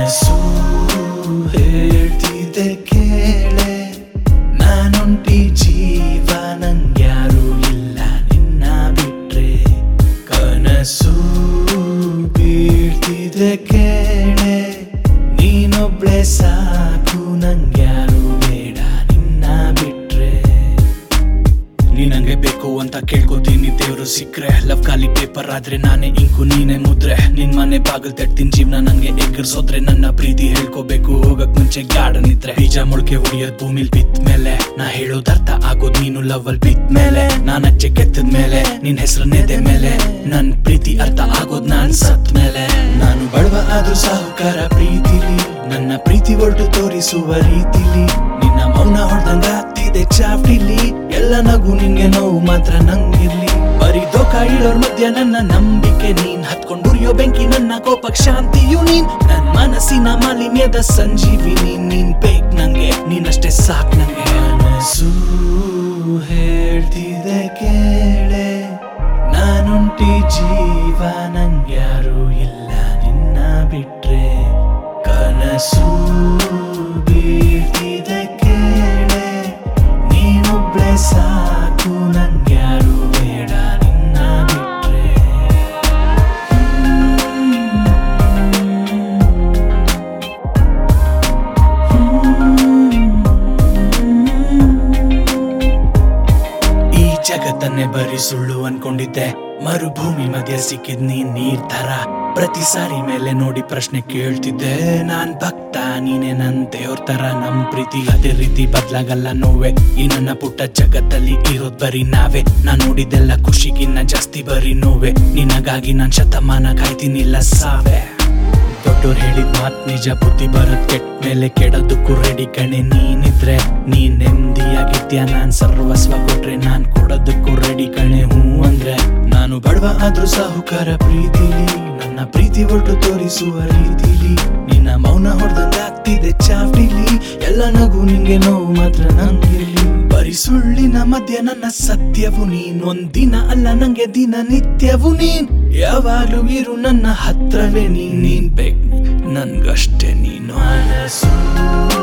ಮನಸ್ಸು ಹೇಳ್ತಿದೆ ಕೇಳೆ ನಾನೊಂಟಿ ಜೀವ ನಂಗ್ಯಾರು ಇಲ್ಲ ನಿನ್ನ ಬಿಟ್ರೆ ಕನಸು ಬೀಳ್ತಿದೆ ಕೇಳೆ ನೀನೊಬ್ಳೆ ಸಾಕು ನಂಗ್ಯಾರು ಬೇಡ ನಿನ್ನ ಬಿಟ್ರೆ ನೀ ನಂಗೆ ಬೇಕು ಅಂತ ಕೇಳ್ಕೊತೀನಿ ದೇವ್ರು ಸಿಕ್ರೆ ಲವ್ ಖಾಲಿ ಪೇಪರ್ ಆದ್ರೆ ನಾನೇ ಇಂಕು ನೀನೆ ಮುದ್ರೆ ನಿನ್ ಮನೆ ಬಾಗಿಲ್ ತಟ್ತೀನಿ ಜೀವನ ನಂಗೆ ಎಗ್ಗರ್ಸೋದ್ರೆ ನನ್ನ ಪ್ರೀತಿ ಹೇಳ್ಕೋಬೇಕು ಹೋಗಕ್ ಮುಂಚೆ ಗಾರ್ಡನ್ ಇದ್ರೆ ಬೀಜ ಮೊಳಕೆ ಹೊಡಿಯೋದ್ ಭೂಮಿಲ್ ಬಿತ್ ಮೇಲೆ ನಾ ಹೇಳೋದ್ ಅರ್ಥ ಆಗೋದ್ ನೀನು ಲವ್ ಅಲ್ಲಿ ಬಿತ್ ಮೇಲೆ ನಾನ್ ಅಚ್ಚೆ ಕೆತ್ತದ ಮೇಲೆ ನಿನ್ ಹೆಸರು ನೆದೆ ಮೇಲೆ ನನ್ ಪ್ರೀತಿ ಅರ್ಥ ಆಗೋದ್ ನಾನ್ ಸತ್ ಮೇಲೆ ನಾನು ಬಡವ ಆದ್ರೂ ಸಾಹುಕಾರ ಪ್ರೀತಿಲಿ ನನ್ನ ಪ್ರೀತಿ ಹೊರಟು ತೋರಿಸುವ ರೀತಿಲಿ ನಿನ್ನ ಮೌನ ಹೊಡೆದಂಗ ಆಗ್ತಿದೆ ಚಾಫ್ಟಿಲಿ ಎಲ್ಲ ನಗು ನಿಂಗೆ ನೋವು ಮಾತ್ರ ನಂಗಿರ್ಲಿ ಬರೀ ದೋಖ ಇಳೋರ್ ಮಧ್ಯ ನನ್ನ ನಂಬಿಕೆ ನೀನ್ ಹತ್ಕೊಂಡ್ ಉರಿಯೋ ಬೆಂಕಿ ನನ್ನ ಕೋಪಕ್ ಶಾಂತಿಯು ನೀನ್ ನನ್ ಮನಸ್ಸಿನ ಮಾಲಿನ್ಯದ ಸಂಜೀವಿನಿ ನೀನ್ ಬೇಕ್ ನಂಗೆ ನೀನಷ್ಟೇ ಸಾಕ್ ನಂಗೆ ಮನಸ್ಸು ಹೇಳ್ತಿದೆ ಕೇಳೆ ನಾನುಂಟಿ ಜೀವ ನಂಗ್ಯಾರು ಇಲ್ಲ ನಿನ್ನ ಬಿಟ್ರೆ ಕನಸು ಬೀಳ್ತಿದೆ ಕೇಳೆ ನೀನೊಬ್ಳೆ ಸಾಕು ನಂಗ್ಯಾರು ಬೇಡ ನಿನ್ನ ಬಿಟ್ರೆ ಈ ಜಗತ್ತನ್ನೇ ಬರೀ ಸುಳ್ಳು ಅನ್ಕೊಂಡಿದ್ದೆ ಮರುಭೂಮಿ ಮಧ್ಯ ಸಿಕ್ಕಿದ್ ನೀನ್ ನೀರ್ ತರ ಪ್ರತಿ ಸಾರಿ ಮೇಲೆ ನೋಡಿ ಪ್ರಶ್ನೆ ಕೇಳ್ತಿದ್ದೆ ನಾನ್ ಭಕ್ತ ನೀನೆ ನನ್ ದೇವ್ರ ತರ ನಮ್ ಪ್ರೀತಿ ಅದೇ ರೀತಿ ಬದ್ಲಾಗಲ್ಲ ನೋವೆ ಈ ನನ್ನ ಪುಟ್ಟ ಜಗತ್ತಲ್ಲಿ ಇರೋದ್ ಬರೀ ನಾವೇ ನಾನ್ ನೋಡಿದ್ದೆಲ್ಲ ಖುಷಿಗಿನ್ನ ಜಾಸ್ತಿ ಬರೀ ನೋವೆ ನಿನಗಾಗಿ ನಾನ್ ಶತಮಾನ ಕಾಯ್ತೀನಿಲ್ಲ ಸಾವೆ ದೊಡ್ಡೋರ್ ಹೇಳಿದ್ ಮಾತ್ ನಿಜ ಬುದ್ಧಿ ಬರತ್ ಕೆಟ್ಟ ಮೇಲೆ ಕೆಡೋದಕ್ಕೂ ರೆಡಿ ಕಣೆ ನೀನಿದ್ರೆ ನೀನ್ ನೆಮ್ಮದಿಯಾಗಿದ್ಯಾ ನಾನ್ ಸರ್ವಸ್ವ ಕೊಟ್ರೆ ನಾನ್ ಕೊಡೋದಕ್ಕೂ ರೆಡಿ ಕಣೆ ಹೂ ಅಂದ್ರೆ ನಾನು ಬಡವ ಆದ್ರೂ ಸಾಹುಕಾರ ಪ್ರೀತಿಲಿ ನನ್ನ ಪ್ರೀತಿ ಒಟ್ಟು ತೋರಿಸುವ ರೀತಿಲಿ ನಿನ್ನ ಮೌನ ಹೊಡೆದಂಗ ಆಗ್ತಿದೆ ಚಾಫ್ಟಿಲಿ ಎಲ್ಲ ನಗು ನಿಂಗೆ ನೋವು ಮಾತ್ರ ನಂಗಿರ್ಲಿ ಬರೀ ಸುಳ್ಳಿನ ಮಧ್ಯ ನನ್ನ ಸತ್ಯವು ನೀನ್ ಒಂದಿನ ಅಲ್ಲ ನಂಗೆ ದಿನ ನಿತ್ಯವು ನೀನ್ ಯಾವಾಗ್ಲೂ ಇರು ನನ್ನ ಹತ್ರವೇ ನೀನ್ ನೀನ್ ಬೇಕು ನನ್ಗಷ್ಟೇ ನೀನು ಮನಸ್ಸು